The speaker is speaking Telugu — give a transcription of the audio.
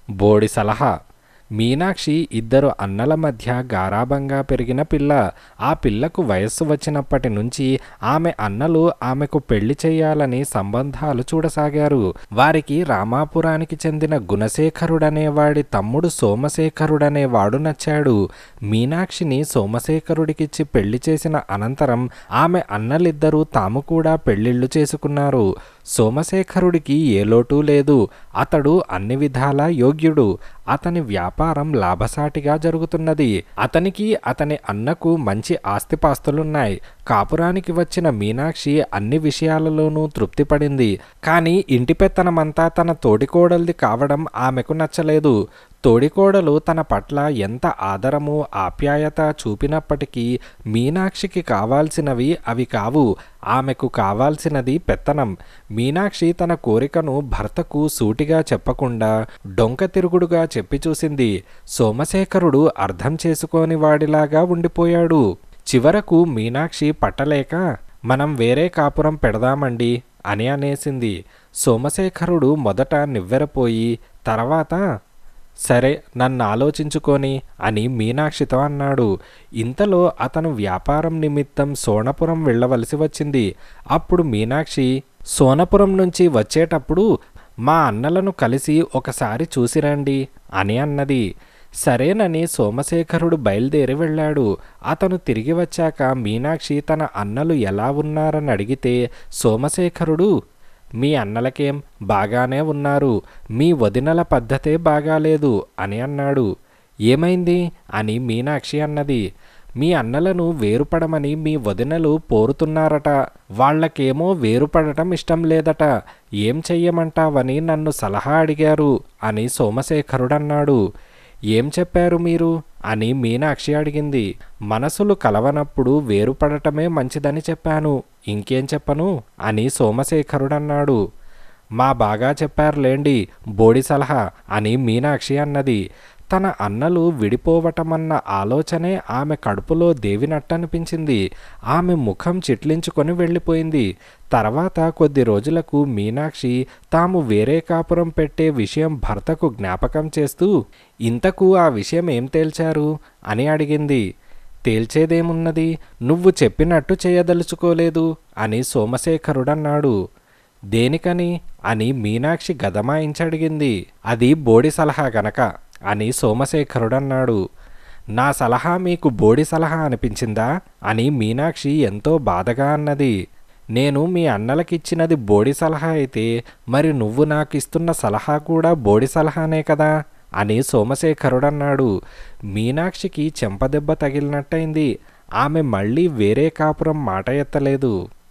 బోడి సలహా మీనాక్షి ఇద్దరు అన్నల మధ్య గారాబంగా పెరిగిన పిల్ల ఆ పిల్లకు వయస్సు వచ్చినప్పటి నుంచి ఆమె అన్నలు ఆమెకు పెళ్లి చేయాలని సంబంధాలు చూడసాగారు వారికి రామాపురానికి చెందిన గుణశేఖరుడనేవాడి తమ్ముడు సోమశేఖరుడనేవాడు నచ్చాడు మీనాక్షిని సోమశేఖరుడికిచ్చి పెళ్లి చేసిన అనంతరం ఆమె అన్నలిద్దరూ తాము కూడా పెళ్లిళ్లు చేసుకున్నారు సోమశేఖరుడికి ఏ లోటు లేదు అతడు అన్ని విధాలా యోగ్యుడు అతని వ్యాపారం లాభసాటిగా జరుగుతున్నది అతనికి అతని అన్నకు మంచి ఆస్తిపాస్తులున్నాయి కాపురానికి వచ్చిన మీనాక్షి అన్ని విషయాలలోనూ తృప్తిపడింది కానీ ఇంటి పెత్తనమంతా తన తోడికోడలిది కావడం ఆమెకు నచ్చలేదు తోడికోడలు తన పట్ల ఎంత ఆదరము ఆప్యాయత చూపినప్పటికీ మీనాక్షికి కావాల్సినవి అవి కావు ఆమెకు కావాల్సినది పెత్తనం మీనాక్షి తన కోరికను భర్తకు సూటిగా చెప్పకుండా డొంక తిరుగుడుగా చెప్పి చూసింది సోమశేఖరుడు అర్థం చేసుకోని వాడిలాగా ఉండిపోయాడు చివరకు మీనాక్షి పట్టలేక మనం వేరే కాపురం పెడదామండి అని అనేసింది సోమశేఖరుడు మొదట నివ్వెరపోయి తర్వాత సరే నన్ను ఆలోచించుకొని అని మీనాక్షితో అన్నాడు ఇంతలో అతను వ్యాపారం నిమిత్తం సోనపురం వెళ్ళవలసి వచ్చింది అప్పుడు మీనాక్షి సోనపురం నుంచి వచ్చేటప్పుడు మా అన్నలను కలిసి ఒకసారి చూసిరండి అని అన్నది సరేనని సోమశేఖరుడు బయలుదేరి వెళ్ళాడు అతను తిరిగి వచ్చాక మీనాక్షి తన అన్నలు ఎలా ఉన్నారని అడిగితే సోమశేఖరుడు మీ అన్నలకేం బాగానే ఉన్నారు మీ వదినల పద్ధతే బాగాలేదు అని అన్నాడు ఏమైంది అని మీనాక్షి అన్నది మీ అన్నలను వేరుపడమని మీ వదినలు పోరుతున్నారట వాళ్ళకేమో వేరుపడటం ఇష్టం లేదట ఏం చెయ్యమంటావని నన్ను సలహా అడిగారు అని సోమశేఖరుడన్నాడు ఏం చెప్పారు మీరు అని మీనాక్షి అడిగింది మనసులు కలవనప్పుడు వేరుపడటమే మంచిదని చెప్పాను ఇంకేం చెప్పను అని సోమశేఖరుడన్నాడు మా బాగా చెప్పారులేండి బోడి సలహా అని మీనాక్షి అన్నది తన అన్నలు విడిపోవటమన్న ఆలోచనే ఆమె కడుపులో దేవినట్టనిపించింది ఆమె ముఖం చిట్లించుకొని వెళ్ళిపోయింది తర్వాత కొద్ది రోజులకు మీనాక్షి తాము వేరే కాపురం పెట్టే విషయం భర్తకు జ్ఞాపకం చేస్తూ ఇంతకు ఆ విషయం ఏం తేల్చారు అని అడిగింది తేల్చేదేమున్నది నువ్వు చెప్పినట్టు చేయదలుచుకోలేదు అని సోమశేఖరుడన్నాడు దేనికని అని మీనాక్షి గదమాయించడిగింది అది బోడి సలహా గనక అని సోమశేఖరుడన్నాడు నా సలహా మీకు బోడి సలహా అనిపించిందా అని మీనాక్షి ఎంతో బాధగా అన్నది నేను మీ అన్నలకిచ్చినది బోడి సలహా అయితే మరి నువ్వు నాకు ఇస్తున్న సలహా కూడా బోడి సలహానే కదా అని సోమశేఖరుడన్నాడు మీనాక్షికి చెంపదెబ్బ తగిలినట్టయింది ఆమె మళ్ళీ వేరే కాపురం మాట ఎత్తలేదు